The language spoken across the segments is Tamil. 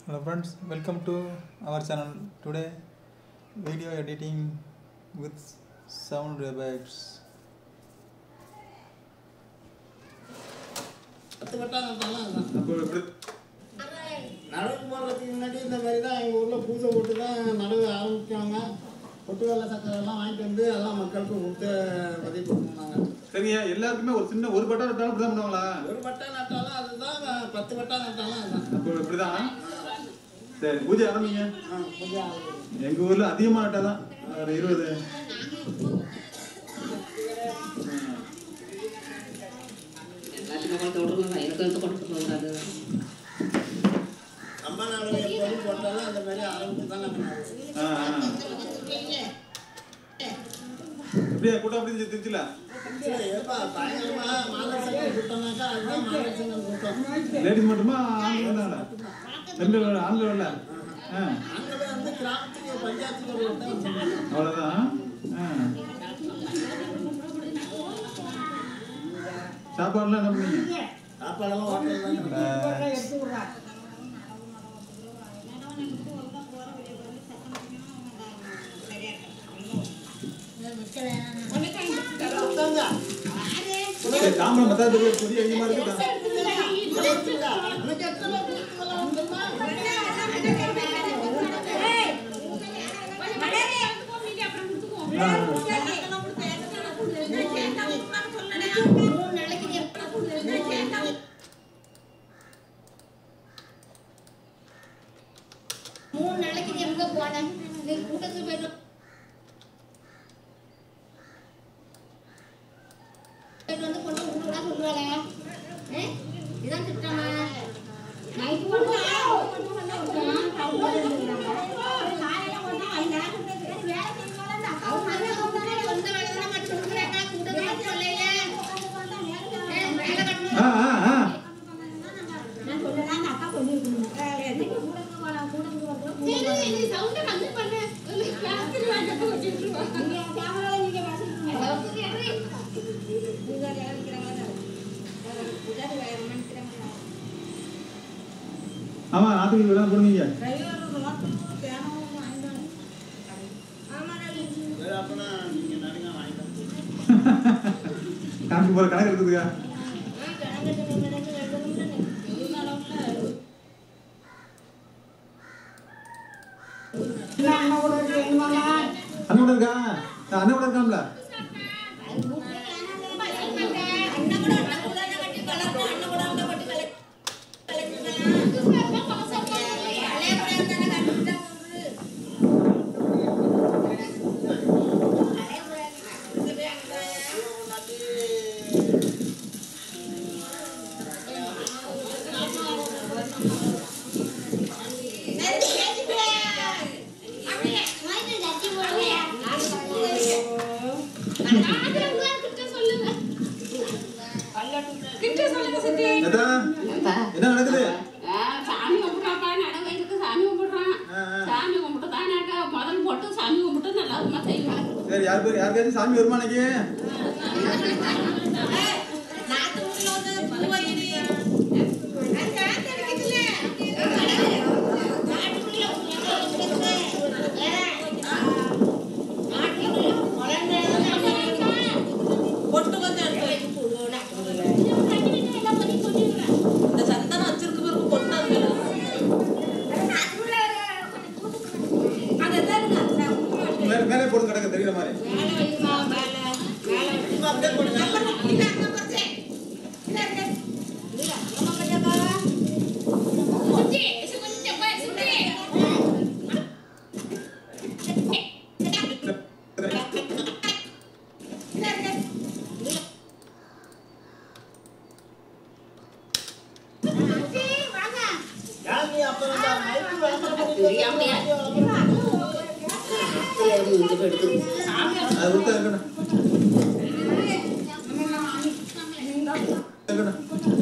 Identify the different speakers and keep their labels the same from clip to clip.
Speaker 1: Hello friends, welcome to our channel. Today, video editing with sound effects.
Speaker 2: பத்து வட்டம் நட்டாலும் அதுதான்
Speaker 1: அப்போ எப்படி
Speaker 2: நடவு போடுறதுக்கு முன்னாடி இந்த மாதிரி தான் எங்கள் ஊரில் பூசை போட்டு தான் நடவு ஆரம்பிச்சாங்க பொட்டு வெள்ளை சக்கரை எல்லாம் வாங்கிட்டு வந்து எல்லாம் மக்களுக்கு கொடுத்து பதிவு பண்ணுவாங்க
Speaker 1: சரிங்க எல்லாருக்குமே ஒரு சின்ன ஒரு பட்டம் நட்டாலும் இப்படி தான் பண்ணுவாங்களா
Speaker 2: ஒரு வட்டம் நட்டாலும் அதுதான் பத்து வட்டம் நட்டாலும் அதுதான்
Speaker 1: அப்போ இப்படிதான் சரி பூஜை ஆரம்பிங்க
Speaker 2: ஆ பூஜை ஆகுது
Speaker 1: எங்க ஊர்ல அதிகமா நட்டாதான் ஒரு இருபது
Speaker 3: எல்லாத்துக்கும் கொண்டு விடணும் எனக்கு வந்து கொண்டு போகக்கூடாது
Speaker 2: அம்மா நடவு எப்போதும் போட்டாலும் அந்த மாதிரி ஆரம்பிச்சு தான் நம்ம நடுவோம்.
Speaker 1: ஆ, ஆ. எப்படியா கூட்டம் அப்படி திருச்சில
Speaker 2: சரி, ஏப்பா பயங்கரமா மாதசங்கம் கூட்டம்னாக்கா அதுதான் மாதசங்கம் கூட்டம்
Speaker 1: லேடிஸ் மட்டுமா ஆண்கள் வந்தாங்களா பெண்கள் ஆண்கள் வரல ஆ
Speaker 2: அங்கே வந்து கிராமத்துக்கு பஞ்சாயத்துக்கு ஒரு வட்டம் வச்சுருக்காங்க
Speaker 1: அவ்வளோதான் ஆ சாப்பாடுலாம் என்ன பண்ணீங்க
Speaker 2: சாப்பாடெல்லாம் ஹோட்டல் தான்
Speaker 1: ஆ, சரி, தாம்பரம் பத்தாது புதிய அதிகமாக இருக்குதா
Speaker 4: மூணு நாளைக்கு நீ எங்க போன நீ கூட்டத்துக்கு போயிட்டு போயிட்டு வந்து கொண்டு விட்டு விடா சொல்லுவாளே ஏ? இதான் திட்டமா நைட்டு மட்டும்
Speaker 1: ஆ ஆ ஆ ஆமா நாட்டுக்கு விட போடுவீங்க
Speaker 2: சரி, அப்பனா நீங்க நடுங்க வாங்கிக்கலாம்
Speaker 1: கணக்கு போற கணக்கு இருக்குதுக்கா அண்ணன் இருக்கா அண்ணன் கூட இருக்காம்ல எதா
Speaker 3: அப்பா,
Speaker 1: என்ன நடக்குது
Speaker 3: ஆ, சாமி கும்பிட்றாப்பா நட வயசுக்கு சாமி கும்பிடுறான்
Speaker 1: ஆ, ஆ.
Speaker 3: சாமி கும்பிட்டு தானாக்கா முதல் போட்டு சாமி கும்பிட்டு நல்லா விதமா செய்வாங்க
Speaker 1: சரி யார் பேர் யாருக்காச்சும் சாமி வருமா இன்னைக்கு
Speaker 5: இந்த சந்தனம் வச்சிருக்கு பிறகு பொட்டு அதுல
Speaker 1: மேலே மேலே போட்டு கிடக்க தெரியுற மாதிரி
Speaker 2: யாருங்க அப்புறம் இந்த மைக்கு விளம்பரம்
Speaker 3: தெரியாமையா?
Speaker 2: பண்ணிட்டு
Speaker 3: எடுத்து
Speaker 1: அது விட்டா இருக்கணும் இருக்கணும்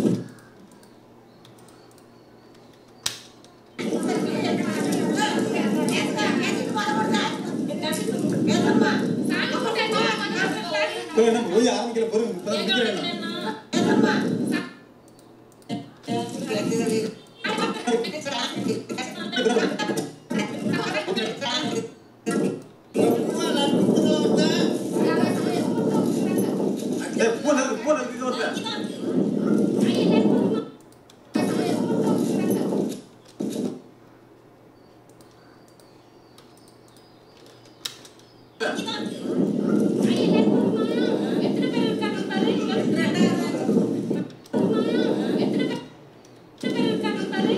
Speaker 1: போய் என்ன போய் ஆரம்பிக்கிற பொருள் இப்பதான் முடிக்கிறேன் நான். போன் இருக்கு போன் இருக்கு இங்க ஒருத்தன்
Speaker 4: எத்தனை பேர் இருக்காங்க பாரு எத்தனை பேர் எத்தனை பேர் இருக்காங்க பாரு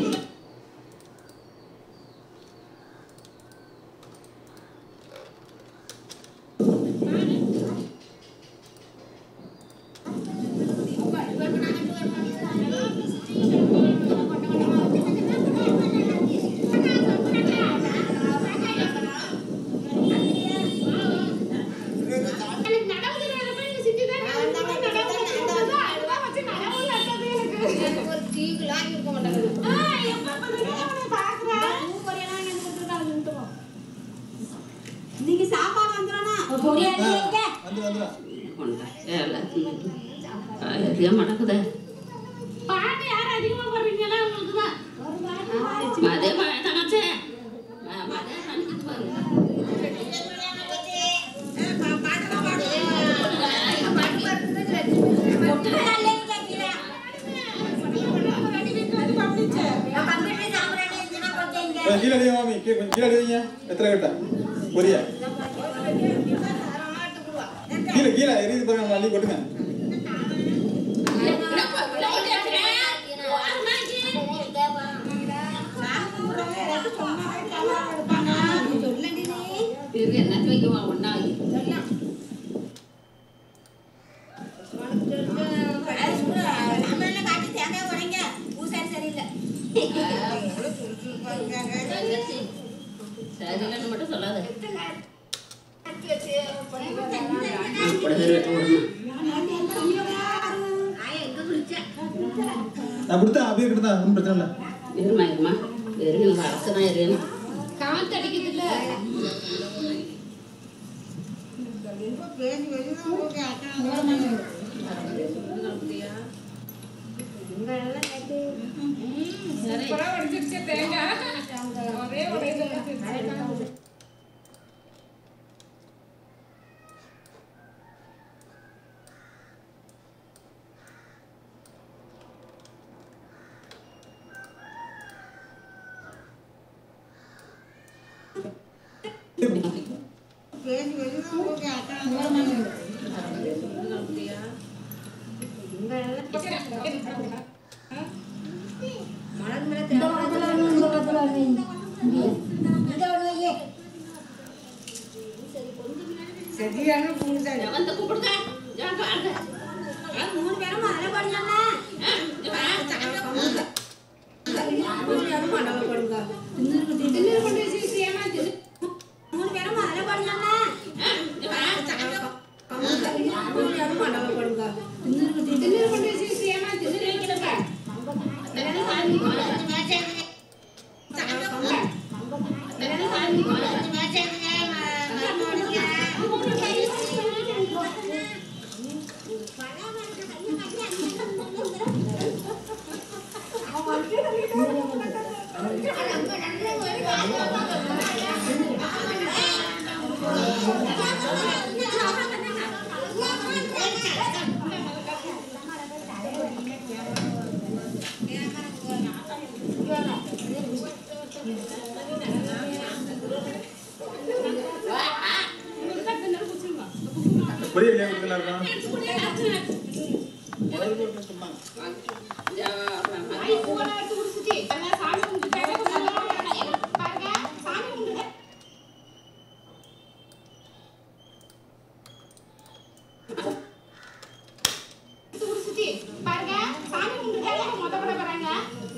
Speaker 4: எனக்கு நடவு தெரியாதப்ப எங்க சித்தி தான் நடவு தெரியாதா? அதுதான் வச்சு நடவு நட்டது எனக்கு.
Speaker 6: ஒரு டீ கிளாஸ் இருக்க மாட்டாங்க
Speaker 4: ஆ, எப்ப பார்த்தாலும் அவனை பார்க்கிறேன்.
Speaker 6: இன்னைக்கு சாப்பாடு வந்துடும்னா
Speaker 1: ஆ, வந்து வந்துடா
Speaker 3: கொண்டா எல்லாத்தையும் நிறைய மடக்குதே
Speaker 4: பாட்டு யார் அதிகமா போடுறீங்களா உங்களுக்கு தான்
Speaker 3: மதே மழை தங்கச்சே மதே தனிக்குது பாருங்க
Speaker 1: கொஞ்சம் கீழே அடி மாமி கீழே கொஞ்சம் கீழே அடி வைங்க எத்தனை கட்டா பொரியா கீழே கீழே எரியுது பாருங்க அள்ளி கொட்டுங்க
Speaker 3: இது என்னத்து வைக்குவா ஒன்னாகி தங்கச்சி சரியில்லைன்னு மட்டும் சொல்லாத புடவை வெட்ட விடணும்
Speaker 1: நான் கொடுத்தேன் அப்படியே கொடுத்தேன் ஒன்றும் பிரச்சனை இல்லை
Speaker 3: இருமா இருமா எரியணும் அரசு தான் எரியணும்
Speaker 4: காத்தடிக்குது இல்ல
Speaker 3: வந்து கூப்பிடுங்க ஜாங்க வாங்க
Speaker 6: மூணு பேரும் அதில் பண்ணலாமா மூணு பேரும் அதில் பண்ணலாமா
Speaker 1: பொரிய இல்லையா கொடுக்கலாம்
Speaker 4: பாருங்க சாமி கும்பிட்டு மொத்த பட போறாங்க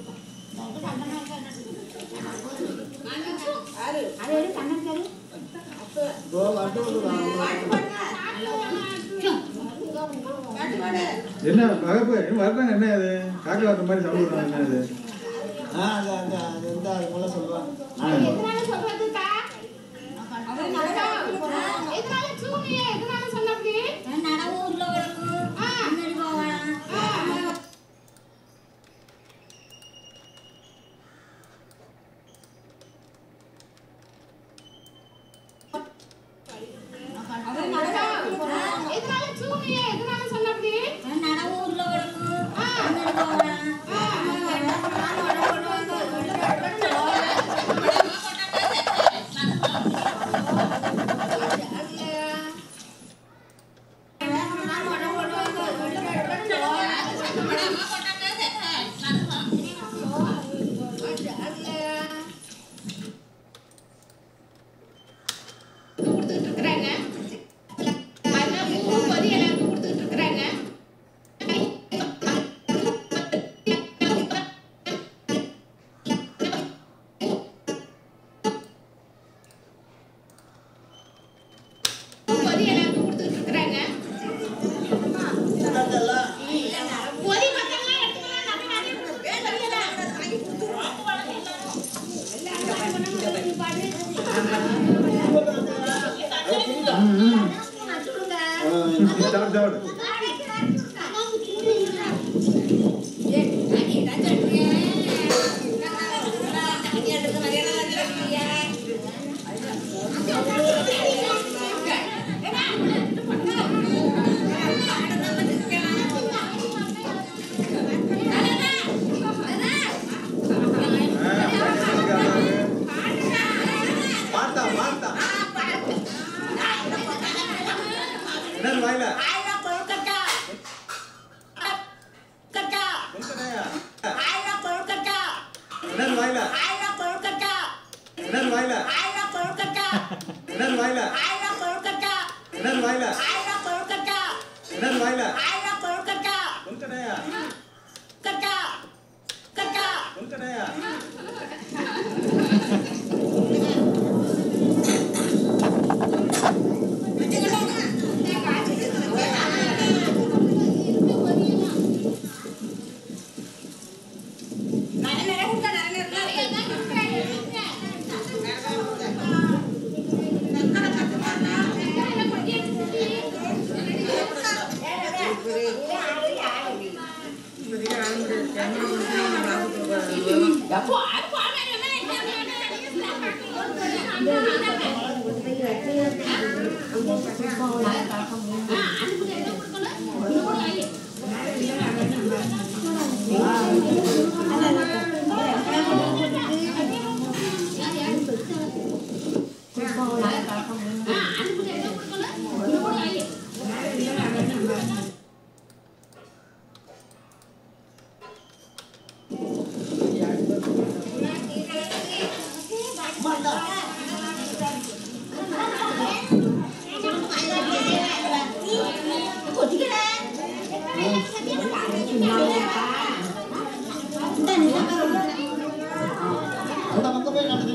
Speaker 2: இதோ லட்டு கொடுக்குறாங்க.
Speaker 1: என்ன வகப்பு இன்னும் வர்றாங்க என்ன அது காக்கா வர்ற மாதிரி சவுண்ட் வர்றாங்க என்ன அது
Speaker 2: ஆ, அது அது அது வந்து அது போல சொல்லுவாங்க
Speaker 4: எதனால சொல்றதுக்கா எதனால சூனிய எதனால சொன்ன அப்படி
Speaker 6: நடவு உள்ள உடம்பு முன்னாடி போவானா
Speaker 4: எதனால சூனிய எதனால சொன்ன அப்படி
Speaker 1: வாயில
Speaker 6: ஆயிரம் கொழுக்கட்டை
Speaker 1: என்னது வாயில
Speaker 6: ஆயிரம் கொழுக்கட்டை
Speaker 1: என்னது வாயில
Speaker 6: ஆயிரம் கொழுக்கட்டை
Speaker 1: என்னது வாயில
Speaker 6: ஆயிரம் கொழுக்கட்டை
Speaker 1: என்னது வாயில
Speaker 6: ஆயிரம் கொழுக்கட்டை
Speaker 1: கொல்கட்டையா
Speaker 6: கட்டா கட்டா
Speaker 1: கொல்கட்டையா
Speaker 6: நல்ல நிறைய கொடுத்தா நல்ல நிறைய
Speaker 2: அந்த பக்கம் போய் நடந்து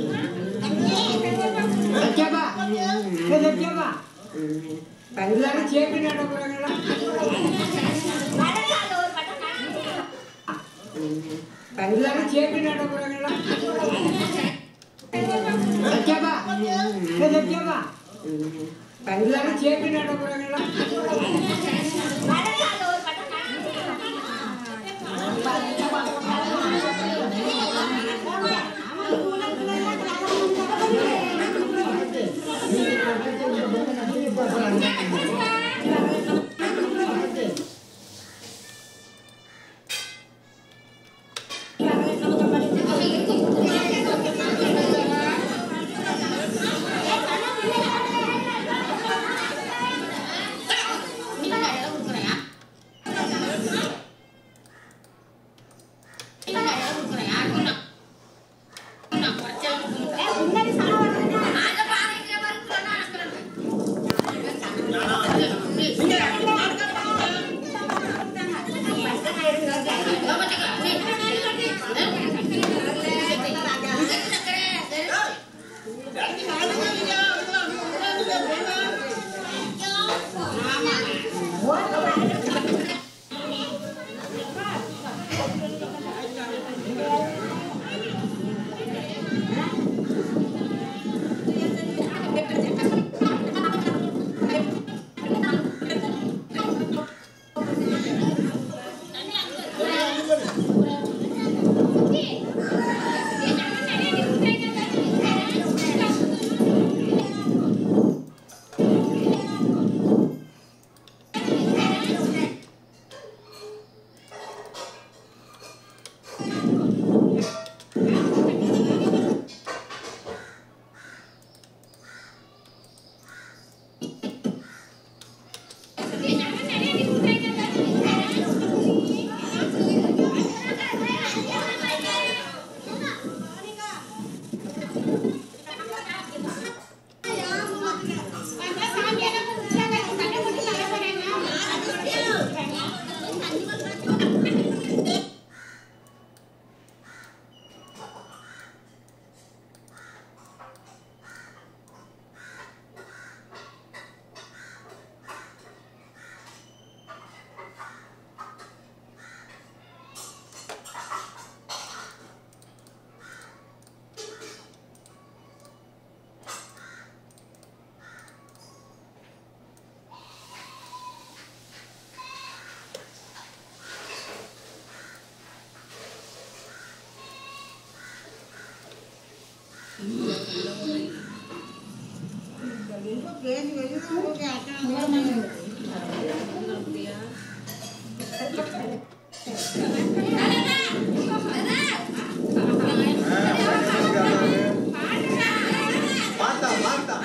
Speaker 1: பார்த்தா பார்த்தா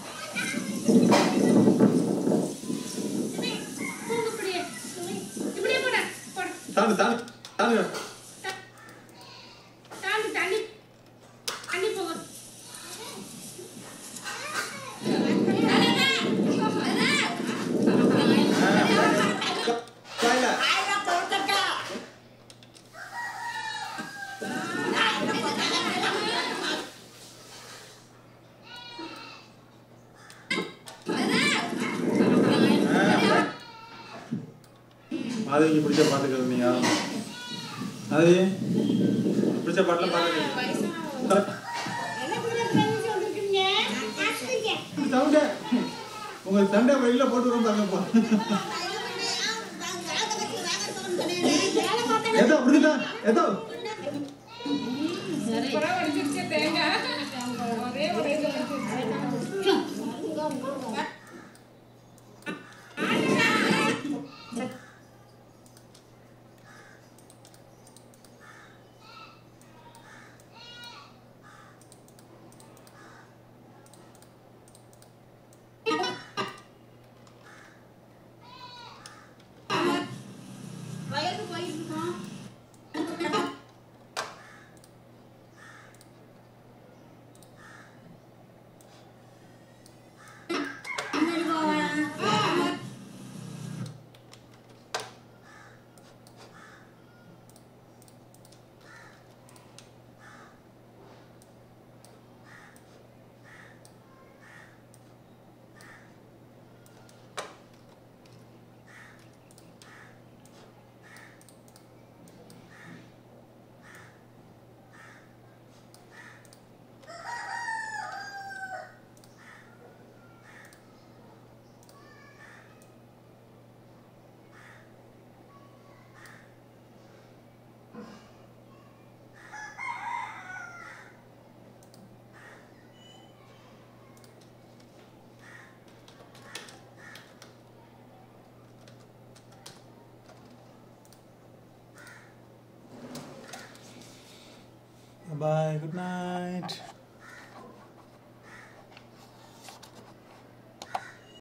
Speaker 4: இப்படி
Speaker 1: தாண்டு தாண்டு தாண்டு
Speaker 4: தாண்டி தாண்டி தாண்டி போங்க
Speaker 1: வாயில
Speaker 6: ஆயிரா பொறுக்கட்டா
Speaker 1: மாதவிக்கு பிடிச்ச பாட்டுக்கள் நீங்க மாதவி பிடிச்ச பாட்டுலாம் பாருங்க
Speaker 4: என்ன புள்ள ஃப்ரெண்ட்ஸ் வந்திருக்கீங்க காசுங்க
Speaker 1: சவுண்டே உங்க சண்டை வெளியில போட்டு வரும் பாருங்கப்பா
Speaker 4: வேலை பார்த்தா
Speaker 1: ஏதோ அப்படிதான் ஏதோ
Speaker 4: வயலுக்கு போயிட்டு இருக்கோம் முன்னாடி போவேன்
Speaker 1: Bye. Good night.